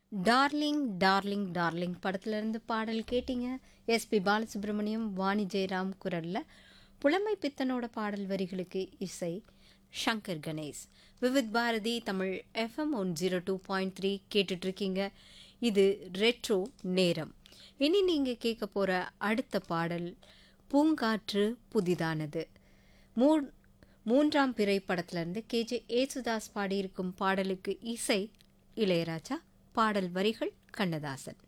darling darling darling படத்துலேருந்து பாடல் கேட்டீங்க எஸ்பி பாலசுப்ரமணியம் வாணி ஜெயராம் குரலில் புலமை பித்தனோட பாடல் வரிகளுக்கு இசை Shankar Ganesh Vividh Bharati Tamil FM one zero two point three கேட்டுட்ருக்கீங்க இது ரெட்ரோ நேரம் இனி நீங்கள் கேட்க போகிற அடுத்த பாடல் பூங்காற்று புதிதானது மூ மூன்றாம் பிறை படத்திலிருந்து கேஜே ஏசுதாஸ் பாடியிருக்கும் பாடலுக்கு இசை இளையராஜா பாடல் வரிகள் கண்ணதாசன்